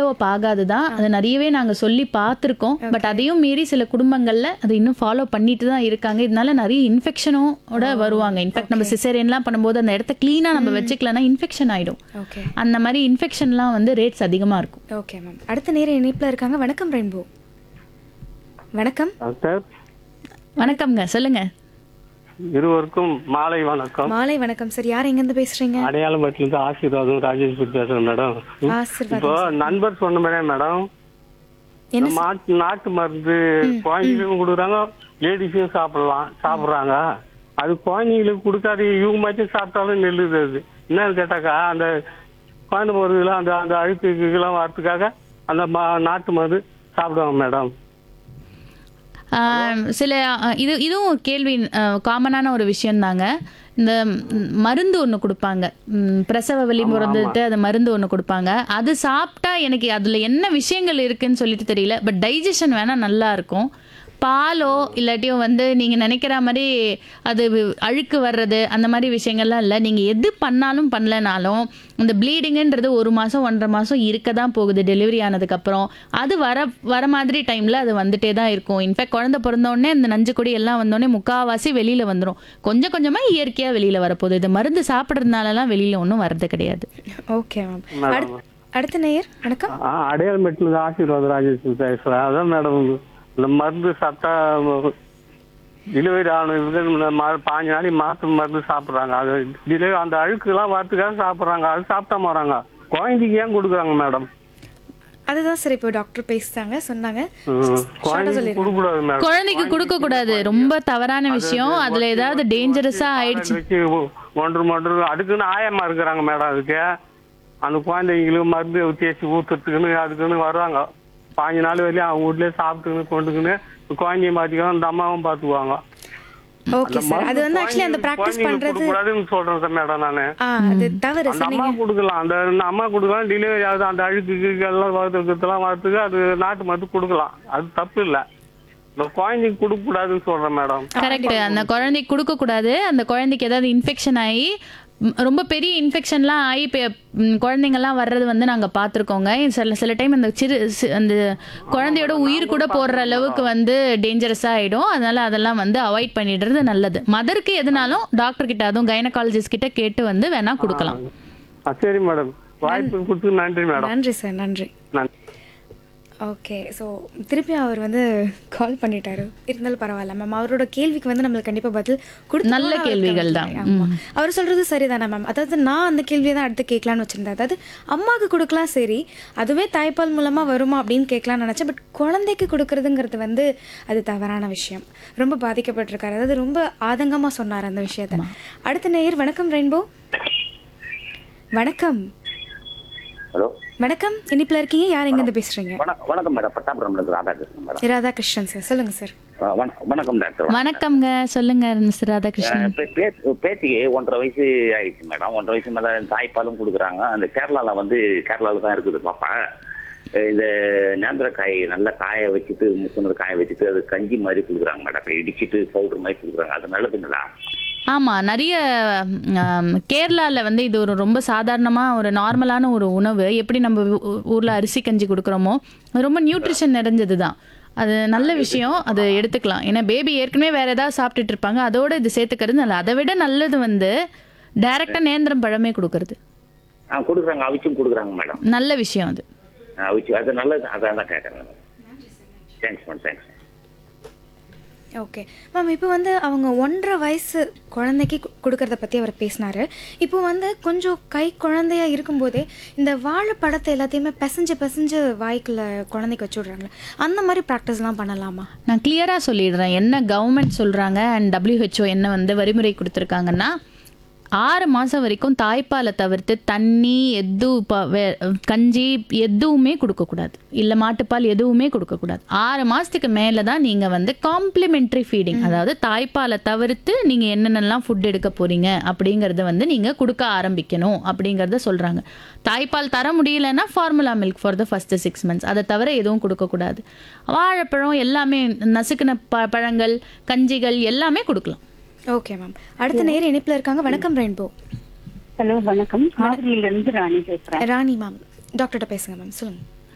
Follow up ஆகாது தான் அது நிறையவே நாங்கள் சொல்லி பார்த்துருக்கோம் பட் அதையும் மீறி சில குடும்பங்களில் அதை இன்னும் ஃபாலோ பண்ணிட்டு தான் இருக்காங்க இதனால நிறைய இன்ஃபெக்ஷனோட வருவாங்க இன்ஃபேக்ட் நம்ம சிசேரியன்லாம் பண்ணும்போது அந்த இடத்த க்ளீனாக நம்ம வச்சுக்கலன்னா இன்ஃபெக்ஷன் ஆகிடும் ஓகே அந்த மாதிரி இன்ஃபெக்ஷன்லாம் வந்து ரேட்ஸ் அதிகமாக இருக்கும் ஓகே மேம் அடுத்த நேரம் இணைப்பில் இருக்காங்க வணக்கம் ரெயின்போ வணக்கம் டாக்டர் வணக்கம்ங்க சொல்லுங்க இருவருக்கும் மாலை வணக்கம் மாலை வணக்கம் சார் யார் எங்கேருந்து பேசுறீங்க அடையாளம்பட்டிலிருந்து ஆசீர்வாதம் ராஜேஷ் பத்தி பேசுறேன் மேடம் ஆசீர்வாதம் இப்போ நண்பர் சொன்ன மாதிரி மேடம் என்ன நாட்டு நாட்டு மருந்து குழந்தைகளுக்கும் கொடுக்குறாங்க லேடிஸும் சாப்பிடலாம் சாப்பிடுறாங்க அது குழந்தைங்களுக்கு கொடுக்காது இவங்க மட்டும் சாப்பிட்டாலும் நெல்லுது அது என்னன்னு கேட்டாக்கா அந்த குழந்தை பொருள் அந்த அந்த அழுக்குக்கெல்லாம் வரத்துக்காக அந்த ம- நாட்டு மருந்து சாப்பிடுவாங்க மேடம் ஆம், சில அ, இது இதுவும் கேள்வி காமனான ஒரு விஷயம்தாங்க இந்த ம், மருந்து ஒன்று கொடுப்பாங்க ம், பிரசவ வலி பிறந்துட்டு அது மருந்து ஒன்று கொடுப்பாங்க அது சாப்பிட்டா எனக்கு அதில் என்ன விஷயங்கள் இருக்குன்னு சொல்லிட்டு தெரியல பட் டைஜஷன் வேணால் நல்லா இருக்கும் பாலோ இல்லாட்டியும் வந்து நீங்கள் நினைக்கிற மாதிரி அது வி- அழுக்கு வர்றது அந்த மாதிரி விஷயங்கள்லாம் இல்லை நீங்கள் எது பண்ணாலும் பண்ணலனாலும் இந்த ப்ளீடிங்குன்றது ஒரு மாதம் ஒன்றரை மாதம் இருக்க தான் போகுது டெலிவரி ஆனதுக்கப்புறம் அது வர வர மாதிரி டைமில் அது வந்துட்டே தான் இருக்கும் இன்ஃபேக்ட் குழந்தை பிறந்தோடனே இந்த நஞ்சு கொடி எல்லாம் வந்தோடனே முக்காவாசி வெளியில் வந்துடும் கொஞ்சம் கொஞ்சமாக இயற்கையாக வெளியில் வரப்போகுது இது மருந்து சாப்பிட்றதுனாலலாம் வெளியில் ஒன்றும் வர்றது கிடையாது ஓகே மேம் அடுத்த அடுத்த நேயர் வணக்கம் ஆ அடையாளம்பட்டிலிருந்து ஆசீர்வாத ராஜேஷ் பேசுறேன் அதான் மேடம் இந்த மருந்து சாப்பிட்டா டெலிவரி ஆனதுக்கு இந்த ம- பாஞ்சு நாளைக்கு மாத்து மருந்து சாப்பிடுறாங்க அது டெலிவரி அந்த அழுக்குலாம் வரத்துக்காக சாப்பிடுறாங்க அது சாப்பிட்டா போறாங்க குழந்தைக்கு ஏன் கொடுக்குறாங்க மேடம் அதுதான் சார் இப்போ டாக்டர் பேசிட்டாங்க சொன்னாங்க குழந்தைக்கு கொடுக்கூடாது மேடம் குழந்தைக்கு கொடுக்க கூடாது ரொம்ப தவறான விஷயம் அதுல ஏதாவது டேஞ்சரஸா ஆயிடுச்சு வச்சு ஒன்று ஒன்று அதுக்குன்னு ஆயமா இருக்கிறாங்க மேடம் அதுக்கு அந்த குழந்தைங்களுக்கு மருந்து தேய்ச்சி ஊத்துறதுக்குன்னு அதுக்குன்னு வருவாங்க பாஞ்சு நாள் வரையும் அவங்க வீட்லயே சாப்பிட்டுக்கின்னு கொண்டுக்குன்னு குழந்தைய பார்த்துக்கலாம் அந்த அம்மாவும் பார்த்துக்குவாங்க ஓகே சார் அது வந்து ஆக்சுவலி அந்த ப்ராக்டிஸ் பண்றது கூடாதுன்னு சொல்றேன் சார் மேடம் நானு ஆ அது தவறு அந்த சார் அம்மா கொடுக்கலாம் அந்த அந்த அம்மா கொடுக்கலாம் டெலிவரி ஆகுது அந்த அழுக்கு கிழுக்கு எல்லாம் வரதுக்கெல்லாம் வரதுக்கு அது நாட்டு மருந்து கொடுக்கலாம் அது தப்பு இல்ல இந்த குழந்தைக்கு கொடுக்க கூடாதுன்னு சொல்றேன் மேடம் கரெக்ட் அந்த குழந்தைக்கு கொடுக்க கூடாது அந்த குழந்தைக்கு ஏதாவது இன்ஃபெக்ஷன் ஆகி ம், ரொம்ப பெரிய இன்ஃபெக்ஷன்லாம் ஆகி இப்போ ம், குழந்தைங்கலாம் வர்றது வந்து நாங்கள் பார்த்துருக்கோங்க சில சில டைம் அந்த சிறு சி- அந்த குழந்தையோட உயிர் கூட போடுற அளவுக்கு வந்து டேஞ்சரஸாக ஆகிடும் அதனால அதெல்லாம் வந்து அவாய்ட் பண்ணிடுறது நல்லது மதருக்கு எதுனாலும் டாக்டர் கிட்ட அதுவும் கைனகாலஜிஸ்ட் கிட்ட கேட்டு வந்து வேணா கொடுக்கலாம் ஆ, சரி மேடம் வாய்ப்பு கொடுத்து நன்றி மேடம் நன்றி சார் நன்றி நன்றி ஓகே ஸோ திருப்பி அவர் வந்து கால் பண்ணிட்டாரு இருந்தாலும் பரவாயில்ல மேம் அவரோட கேள்விக்கு வந்து நம்மளுக்கு கண்டிப்பா பதில் கொடுத்து நல்ல கேள்விகள் தான். ஆமா அவர் சொல்றது சரிதானே மேம் அதாவது நான் அந்த கேள்வியை தான் அடுத்து கேட்கலான்னு வச்சிருந்தேன் அதாவது அம்மாவுக்கு கொடுக்கலாம் சரி அதுவே தாய்ப்பால் மூலமா வருமா அப்படின்னு கேட்கலாம்னு நினைச்சேன் பட் குழந்தைக்கு கொடுக்கறதுங்கிறது வந்து அது தவறான விஷயம் ரொம்ப பாதிக்கப்பட்டிருக்காரு அதாவது ரொம்ப ஆதங்கமா சொன்னார் அந்த விஷயத்த அடுத்த நேயர் வணக்கம் ரெயின்போ வணக்கம் ஹலோ வணக்கம் இனிப்புல இருக்கீங்க யார் எங்கேருந்து பேசுறீங்க வணக்கம் வணக்கம் மேடம் பட்டாபுரம்ல இருந்து ராதாகிருஷ்ணன் மேடம் ராதாகிருஷ்ணன் சார் சொல்லுங்க சார் ஆ, வண- வணக்கம் டாக்டர் வணக்கம்ங்க சொல்லுங்க மிஸ்டர் ராதாகிருஷ்ணன் பே- பே- பேத்திக்கு ஒன்றரை வயசு ஆயிடுச்சு மேடம் ஒன்றரை வயசு மேல தாய்ப்பாலும் கொடுக்குறாங்க அந்த கேரளால வந்து கேரளால தான் இருக்குது பாப்பா அஹ் இந்த நேந்திரக்காய் நல்லா காய வச்சுட்டு முக்கிய காய வச்சுட்டு அது கஞ்சி மாதிரி கொடுக்குறாங்க மேடம் அப்படி இடிச்சிட்டு பவுடர் மாதிரி கொடுக்குறாங்க அது நல்லதுங்களா ஆமாம் நிறைய கேரளாவில் வந்து இது ஒரு ரொம்ப சாதாரணமாக ஒரு நார்மலான ஒரு உணவு எப்படி நம்ம ஊரில் அரிசி கஞ்சி கொடுக்குறோமோ அது ரொம்ப நியூட்ரிஷன் நிறைஞ்சது தான் அது நல்ல விஷயம் அது எடுத்துக்கலாம் ஏன்னா பேபி ஏற்கனவே வேற ஏதாவது சாப்பிட்டுட்டு இருப்பாங்க அதோட இது சேர்த்துக்கிறது நல்லது அதை விட நல்லது வந்து டைரெக்டாக நேந்திரம் பழமே கொடுக்கறது ஆ கொடுக்குறாங்க அவிச்சும் கொடுக்குறாங்க மேடம் நல்ல விஷயம் அது அவிச்சு அது நல்லது அதான் தான் கேட்குறேன் thanks madam thanks okay ma'am இப்போ வந்து அவங்க ஒன்றரை வயசு குழந்தைக்கு கு- கொடுக்கறத பற்றி அவர் பேசினாரு இப்போ வந்து கொஞ்சம் கை குழந்தையா இருக்கும்போதே இந்த வாழைப்பழத்தை எல்லாத்தையுமே பிசைஞ்சு பிசைஞ்சு வாய்க்குள்ள குழந்தைக்கு வச்சு விட்றாங்களே அந்த மாதிரி ப்ராக்டிஸ்லாம் பண்ணலாமா நான் கிளியராக சொல்லிடுறேன் என்ன கவர்மெண்ட் சொல்கிறாங்க அண்ட் WHO என்ன வந்து வரிமுறை கொடுத்துருக்காங்கன்னா ஆறு மாதம் வரைக்கும் தாய்ப்பாலை தவிர்த்து தண்ணி எது ப வே- கஞ்சி எதுவுமே கொடுக்கக்கூடாது இல்லை மாட்டுப்பால் எதுவுமே கொடுக்கக்கூடாது ஆறு மாதத்துக்கு மேலே தான் நீங்கள் வந்து காம்ப்ளிமெண்ட்ரி ஃபீடிங் அதாவது தாய்ப்பாலை தவிர்த்து நீங்கள் என்னென்னலாம் ஃபுட் எடுக்க போகிறீங்க அப்படிங்கிறத வந்து நீங்கள் கொடுக்க ஆரம்பிக்கணும் அப்படிங்கிறத சொல்கிறாங்க தாய்ப்பால் தர முடியலன்னா formula milk for the first six months அதை தவிர எதுவும் கொடுக்கக்கூடாது வாழைப்பழம் எல்லாமே நசுக்கின ப பழங்கள் கஞ்சிகள் எல்லாமே கொடுக்கலாம் ஓகே மேம் அடுத்த நேரம் இணைப்பில் இருக்காங்க வணக்கம் ரெயின்போ ஹலோ வணக்கம் ஆவடியில இருந்து ராணி பேசுறேன் ராணி மேம் டாக்டர்கிட்ட பேசுங்க மேம் சொல்லுங்க